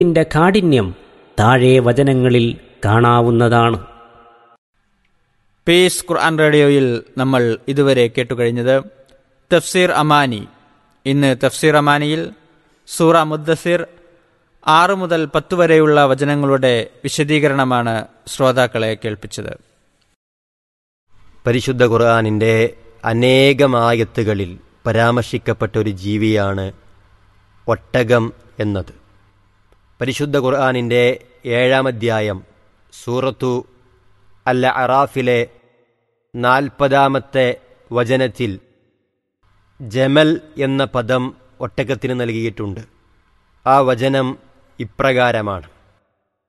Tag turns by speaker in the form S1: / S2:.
S1: ന്റെ കാഠിന്യം താഴെ വചനങ്ങളിൽ കാണാവുന്നതാണ്
S2: പീസ് ഖുർആൻ റേഡിയോയിൽ നമ്മൾ ഇതുവരെ കേട്ടുകഴിഞ്ഞത് തഫ്സീർ അമാനി ഇന്ന് തഫ്സീർ അമാനിയിൽ സൂറ മുദ്ദസിർ ആറ് മുതൽ പത്ത് വരെയുള്ള വചനങ്ങളുടെ വിശദീകരണമാണ് ശ്രോതാക്കളെ കേൾപ്പിച്ചത്
S3: പരിശുദ്ധ ഖുർആാനിൻ്റെ അനേകമായത്തുകളിൽ പരാമർശിക്കപ്പെട്ട ഒരു ജീവിയാണ് ഒട്ടകം എന്നത് പരിശുദ്ധ ഖുർആാനിൻ്റെ ഏഴാം അധ്യായം സൂറത്തു അൽ അറാഫിലെ നാൽപ്പതാമത്തെ വചനത്തിൽ ജമൽ എന്ന പദം ഒട്ടകത്തിന് നൽകിയിട്ടുണ്ട് ആ വചനം ഇപ്രകാരമാണ്